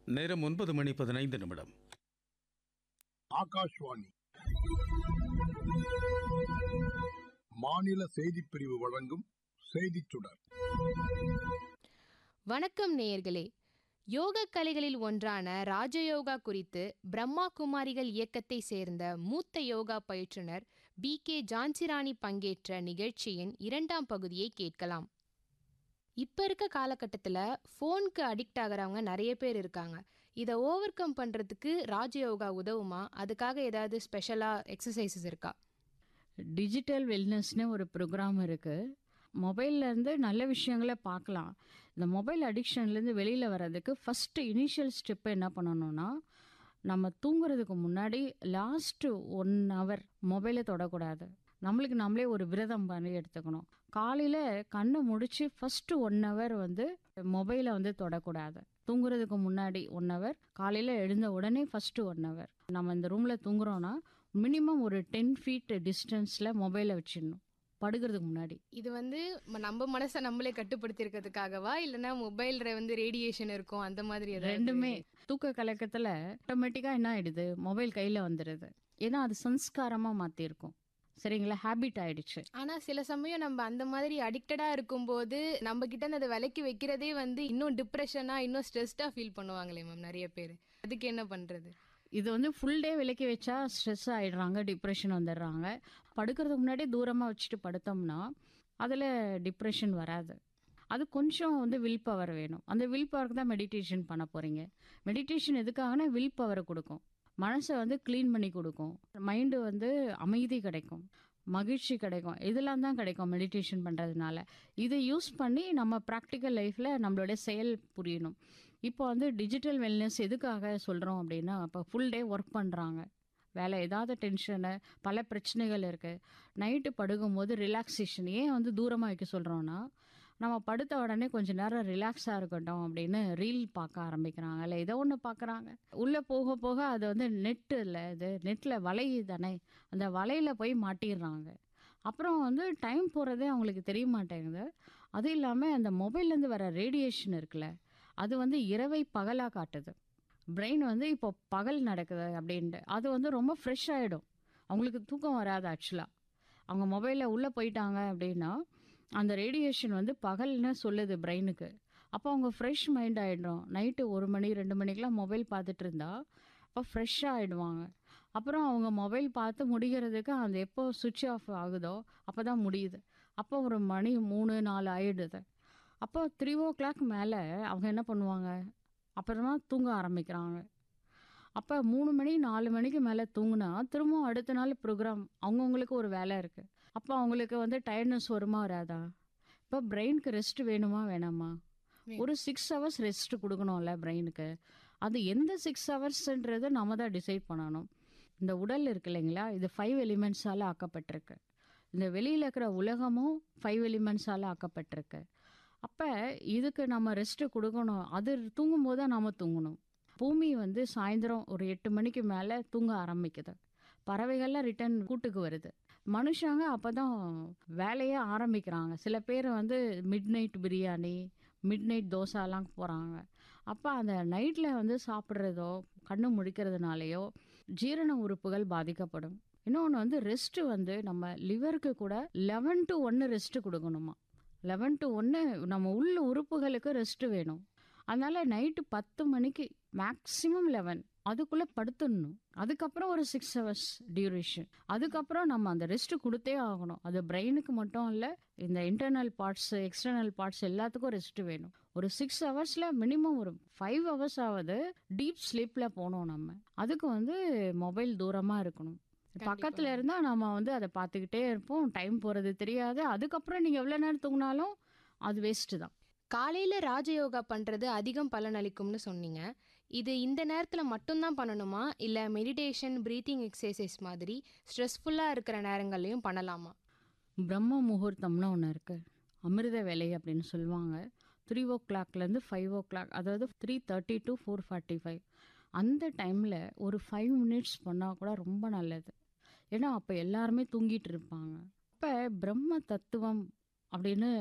நேரம் ஒன்பது மணி பதினைந்து நிமிடம் ஆகாஷ்வாணி மாநில செய்திப் பிரிவு வழங்கும் செய்திச் சுடர் வணக்கம் நேயர்களே யோக கலைகளில் ஒன்றான ராஜயோகா குறித்து பிரம்மா குமாரிகள் இயக்கத்தை சேர்ந்த மூத்த யோகா பயிற்றுனர் பி கே ஜான்சிராணி பங்கேற்ற நிகழ்ச்சியின் இரண்டாம் பகுதியை கேட்கலாம் இப்போ இருக்க காலகட்டத்தில் ஃபோனுக்கு அடிக்ட் ஆகிறவங்க நிறைய பேர் இருக்காங்க இதை ஓவர் கம் பண்ணுறதுக்கு ராஜயோகா உதவுமா அதுக்காக ஏதாவது ஸ்பெஷலாக எக்ஸசைசஸ் இருக்கா டிஜிட்டல் வெல்னஸ்னு ஒரு ப்ரோக்ராம் இருக்குது மொபைல்லேருந்து நல்ல விஷயங்களை பார்க்கலாம் இந்த மொபைல் அடிக்ஷன்லேருந்து வெளியில் வர்றதுக்கு ஃபஸ்ட்டு இனிஷியல் ஸ்டெப்பு என்ன பண்ணணும்னா நம்ம தூங்குறதுக்கு முன்னாடி லாஸ்ட்டு ஒன் ஹவர் மொபைலை தொடக்கூடாது நம்மளுக்கு நம்மளே ஒரு விரதம் பண்ணி எடுத்துக்கணும் காலையில் கண்ணை முடிச்சு ஃபஸ்ட்டு ஒன் ஹவர் வந்து மொபைலை வந்து தொடக்கூடாது தூங்குறதுக்கு முன்னாடி ஒன் ஹவர் காலையில் எழுந்த உடனே ஃபஸ்ட்டு ஒன் ஹவர் நம்ம இந்த ரூமில் தூங்குறோன்னா மினிமம் ஒரு டென் ஃபீட் டிஸ்டன்ஸில் மொபைலை வச்சிடணும் படுக்கிறதுக்கு முன்னாடி இது வந்து ம- நம்ம மனசை நம்மளே கட்டுப்படுத்திருக்கிறதுக்காகவா இல்லைன்னா மொபைல்ல வந்து ரேடியேஷன் இருக்கும் அந்த மாதிரி ஏதாவது ரெண்டுமே தூக்க கலக்கத்தில் ஆட்டோமேட்டிக்காக என்ன ஆயிடுது மொபைல் கையில் வந்துடுது ஏன்னா அது சம்ஸ்காரமாக மாற்றிருக்கும் சரிங்களா ஹேபிட் ஆயிடுச்சு ஆனா சில சமயம் நம்ம அந்த மாதிரி அடிக்டடா இருக்கும்போது நம்ம கிட்ட இருந்து அதை விலக்கி வைக்கிறதே வந்து இன்னும் டிப்ரெஷனா இன்னும் ஸ்ட்ரெஸ்டா ஃபீல் பண்ணுவாங்களே மேம் நிறைய பேர் அதுக்கு என்ன பண்றது இது வந்து ஃபுல் டே விலக்கி வச்சா ஸ்ட்ரெஸ் ஆயிடுறாங்க டிப்ரெஷன் வந்துடுறாங்க படுக்கிறதுக்கு முன்னாடி தூரமாக வச்சுட்டு படுத்தோம்னா அதில் டிப்ரெஷன் வராது அது கொஞ்சம் வந்து வில் பவர் வேணும் அந்த வில் பவருக்கு தான் மெடிடேஷன் பண்ண போகிறீங்க மெடிடேஷன் எதுக்காகனா வில் பவரை கொடுக்கும் மனசை வந்து க்ளீன் பண்ணி கொடுக்கும் மைண்டு வந்து அமைதி கிடைக்கும் மகிழ்ச்சி கிடைக்கும் இதெல்லாம் தான் கிடைக்கும் மெடிடேஷன் பண்ணுறதுனால இதை யூஸ் பண்ணி நம்ம ப்ராக்டிக்கல் லைஃப்பில் நம்மளுடைய செயல் புரியணும் இப்போ வந்து டிஜிட்டல் வெல்னஸ் எதுக்காக சொல்கிறோம் அப்படின்னா இப்போ ஃபுல் டே ஒர்க் பண்ணுறாங்க வேலை ஏதாவது டென்ஷனு பல பிரச்சனைகள் இருக்குது நைட்டு படுக்கும்போது ரிலாக்ஸேஷன் ஏன் வந்து தூரமாக வைக்க சொல்கிறோன்னா நம்ம படுத்த உடனே கொஞ்ச நேரம் ரிலாக்ஸாக இருக்கட்டும் அப்படின்னு ரீல் பார்க்க ஆரம்பிக்கிறாங்க இல்லை ஏதோ ஒன்று பார்க்குறாங்க உள்ளே போக போக அது வந்து நெட்டு இல்லை இது நெட்டில் வலை தானே அந்த வலையில் போய் மாட்டிடுறாங்க அப்புறம் வந்து டைம் போகிறதே அவங்களுக்கு தெரிய மாட்டேங்குது அது இல்லாமல் அந்த மொபைல்லேருந்து வர ரேடியேஷன் இருக்குல்ல அது வந்து இரவை பகலாக காட்டுது பிரெயின் வந்து இப்போ பகல் நடக்குது அப்படின்ட்டு அது வந்து ரொம்ப ஃப்ரெஷ் ஆகிடும் அவங்களுக்கு தூக்கம் வராது ஆக்சுவலாக அவங்க மொபைலில் உள்ளே போயிட்டாங்க அப்படின்னா அந்த ரேடியேஷன் வந்து பகல்னு சொல்லுது பிரெயினுக்கு அப்போ அவங்க ஃப்ரெஷ் மைண்ட் ஆகிடும் நைட்டு ஒரு மணி ரெண்டு மணிக்கெலாம் மொபைல் பார்த்துட்டு இருந்தா அப்போ ஃப்ரெஷ்ஷாக ஆகிடுவாங்க அப்புறம் அவங்க மொபைல் பார்த்து முடிகிறதுக்கு அந்த எப்போ சுவிட்ச் ஆஃப் ஆகுதோ அப்போ தான் முடியுது அப்போ ஒரு மணி மூணு நாலு ஆயிடுது அப்போ த்ரீ ஓ கிளாக் மேலே அவங்க என்ன பண்ணுவாங்க அப்புறமா தூங்க ஆரம்பிக்கிறாங்க அப்போ மூணு மணி நாலு மணிக்கு மேலே தூங்குனா திரும்பவும் அடுத்த நாள் ப்ரோக்ராம் அவங்கவுங்களுக்கு ஒரு வேலை இருக்குது அப்போ அவங்களுக்கு வந்து டயர்ட்னஸ் வருமா வராதா இப்போ பிரெயினுக்கு ரெஸ்ட் வேணுமா வேணாமா வேணும். ஒரு சிக்ஸ் ஹவர்ஸ் ரெஸ்ட் கொடுக்கணும்ல பிரெயினுக்கு அது எந்த சிக்ஸ் ஹவர்ஸ்ன்றது நம்ம தான் டிசைட் பண்ணணும் இந்த உடல் இருக்கு இல்லைங்களா இது ஃபைவ் எலிமெண்ட்ஸால் ஆக்கப்பட்டிருக்கு இந்த வெளியில் இருக்கிற உலகமும் ஃபைவ் எலிமெண்ட்ஸால் ஆக்கப்பட்டிருக்கு அப்போ இதுக்கு நம்ம ரெஸ்ட்டு கொடுக்கணும் அது தூங்கும்போது தான் நாம் தூங்கணும் பூமி வந்து சாயந்தரம் ஒரு எட்டு மணிக்கு மேலே தூங்க ஆரம்பிக்குது பறவைகள்லாம் ரிட்டர்ன் கூட்டுக்கு வருது மனுஷங்க அப்போ தான் வேலையே ஆரம்பிக்கிறாங்க சில பேர் வந்து midnight biryani midnight தோசாலாம் போகிறாங்க அப்போ அந்த நைட்டில் வந்து சாப்பிட்றதோ கண்ணு முழிக்கிறதுனாலையோ ஜீரண உறுப்புகள் பாதிக்கப்படும் இன்னொன்று வந்து ரெஸ்ட் வந்து நம்ம லிவருக்கு கூட லெவன் டு ஒன்று ரெஸ்ட் கொடுக்கணுமா லெவன் டு ஒன்று நம்ம உள்ள உறுப்புகளுக்கு ரெஸ்ட் வேணும் அதனால நைட்டு பத்து மணிக்கு மேக்ஸிமம் லெவன் அதுக்குள்ளே படுத்துடணும் அதுக்கப்புறம் ஒரு சிக்ஸ் ஹவர்ஸ் டியூரேஷன் அதுக்கப்புறம் நம்ம அந்த ரெஸ்ட் கொடுத்தே ஆகணும் அது பிரெயினுக்கு மட்டும் இல்லை இந்த இன்டர்னல் பார்ட்ஸ் எக்ஸ்டர்னல் பார்ட்ஸ் எல்லாத்துக்கும் ரெஸ்ட் வேணும் ஒரு சிக்ஸ் ஹவர்ஸில் மினிமம் ஒரு ஃபைவ் ஹவர்ஸ் ஆகுது டீப் ஸ்லீப்பில் போகணும் நம்ம அதுக்கு வந்து மொபைல் தூரமாக இருக்கணும் பக்கத்தில் இருந்தால் நம்ம வந்து அதை பார்த்துக்கிட்டே இருப்போம் டைம் போகிறது தெரியாது அதுக்கப்புறம் நீங்கள் எவ்வளோ நேரம் தூங்கினாலும் அது வேஸ்ட்டு தான் காலையில ராஜயோகா பண்றது அதிகம் பலனளிக்கும்னு சொன்னீங்க இது இந்த நேரத்துல மட்டும்தான் பண்ணணுமா இல்ல மெடிடேஷன் பிரீத்திங் எக்ஸசைஸ் மாதிரி ஸ்ட்ரெஸ்ஃபுல்லா இருக்கிற நேரங்கள்லயும் பண்ணலாமா பிரம்ம முகூர்த்தம்னு ஒன்று இருக்குது அமிர்த வேலை அப்படின்னு சொல்லுவாங்க த்ரீ ஓ கிளாக்லேருந்து ஃபைவ் ஓ கிளாக் அதாவது three thirty to four forty five அந்த டைமில் ஒரு ஃபைவ் மினிட்ஸ் பண்ணால் கூட ரொம்ப நல்லது ஏன்னா அப்போ எல்லாருமே தூங்கிட்டு இருப்பாங்க அப்போ பிரம்ம தத்துவம் அப்படின்னு